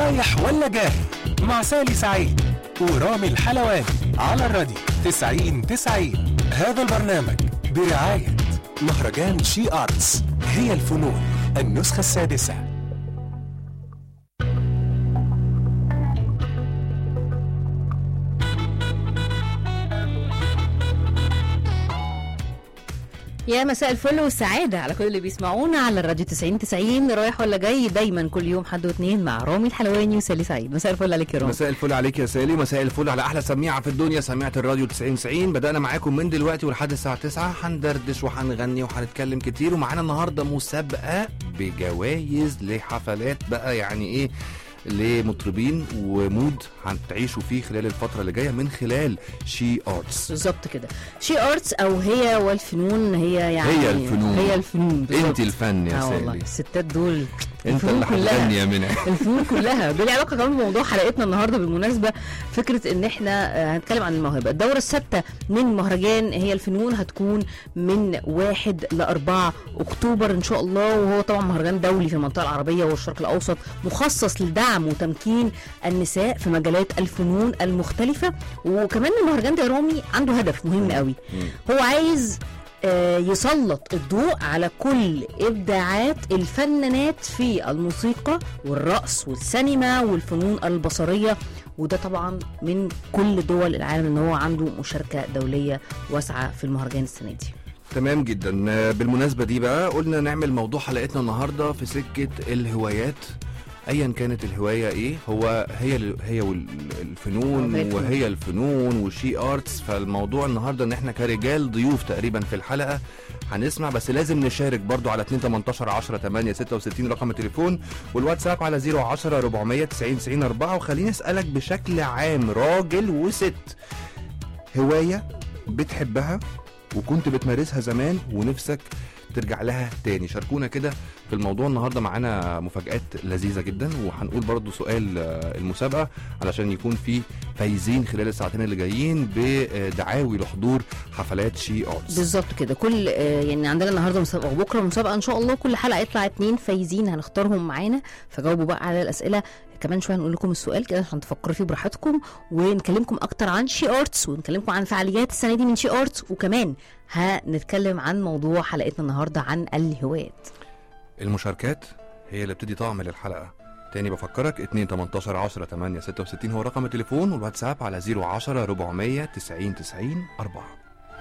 رايح ولا جاي مع سالي سعيد ورامي الحلواني على الراديو 90 90 هذا البرنامج برعاية مهرجان شي أرتس هي الفنون النسخة السادسة يا مساء الفل والسعادة على كل اللي بيسمعونا على الراديو 90 90 رايح ولا جاي دايما كل يوم حد واثنين مع رامي الحلواني وسالي سعيد مساء الفل عليك يا رامي مساء الفل عليك يا سالي مساء الفل على احلى سميعه في الدنيا سميعه الراديو 90 90 بدانا معاكم من دلوقتي ولحد الساعه 9 هندردش وهنغني وهنتكلم كتير ومعانا النهارده مسابقه بجوائز لحفلات بقى يعني ايه لمطربين ومود هتعيشوا فيه خلال الفتره اللي جايه من خلال شي ارتس بالظبط كده شي ارتس او هي والفنون هي يعني هي الفنون. هي الفنون بالظبط. انت الفن يا اه والله سالي الستات دول انت الفنون اللي كلها. هتغني يا منى الفنون كلها ده ليه علاقه كمان بموضوع حلقتنا النهارده بالمناسبه فكره ان احنا آه، هنتكلم عن الموهبه الدوره الثابته من مهرجان هي الفنون هتكون من واحد لأربعة اكتوبر ان شاء الله وهو طبعا مهرجان دولي في المنطقه العربيه والشرق الاوسط مخصص لدعم وتمكين النساء في مجالات الفنون المختلفه وكمان المهرجان ده يا رامي عنده هدف مهم قوي هو عايز آه، يسلط الضوء على كل ابداعات الفنانات في الموسيقى والرقص والسينما والفنون البصريه وده طبعا من كل دول العالم ان هو عنده مشاركه دوليه واسعه في المهرجان السنه دي تمام جدا آه، بالمناسبة دي بقى قلنا نعمل موضوع حلقتنا النهاردة في سكة الهوايات ايا كانت الهوايه ايه هو هي ال- هي وال- الفنون هواية الفنون. وهي الفنون وشي ارتس فالموضوع النهارده ان احنا كرجال ضيوف تقريبا في الحلقه هنسمع بس لازم نشارك برضو على 2 18 10 8 66 رقم التليفون والواتساب على 010 490 90 4 وخليني اسالك بشكل عام راجل وست هوايه بتحبها وكنت بتمارسها زمان ونفسك ترجع لها تاني شاركونا كده في الموضوع النهارده معانا مفاجآت لذيذة جدا وهنقول برضو سؤال آه، المسابقة علشان يكون في فايزين خلال الساعتين اللي جايين بدعاوي لحضور حفلات شي ارتس بالظبط كده كل آه، يعني عندنا النهارده مسابقه وبكره مسابقه ان شاء الله كل حلقه يطلع اتنين فايزين هنختارهم معانا فجاوبوا بقى على الاسئله كمان شويه هنقول لكم السؤال كده عشان تفكروا فيه براحتكم ونكلمكم اكتر عن شي ارتس ونكلمكم عن فعاليات السنه دي من شي ارتس وكمان هنتكلم عن موضوع حلقتنا النهارده عن الهوايات المشاركات هي اللي بتدي طعم للحلقة تاني بفكرك 2 18 10 8 66 هو رقم التليفون والواتساب على 010 490 90 4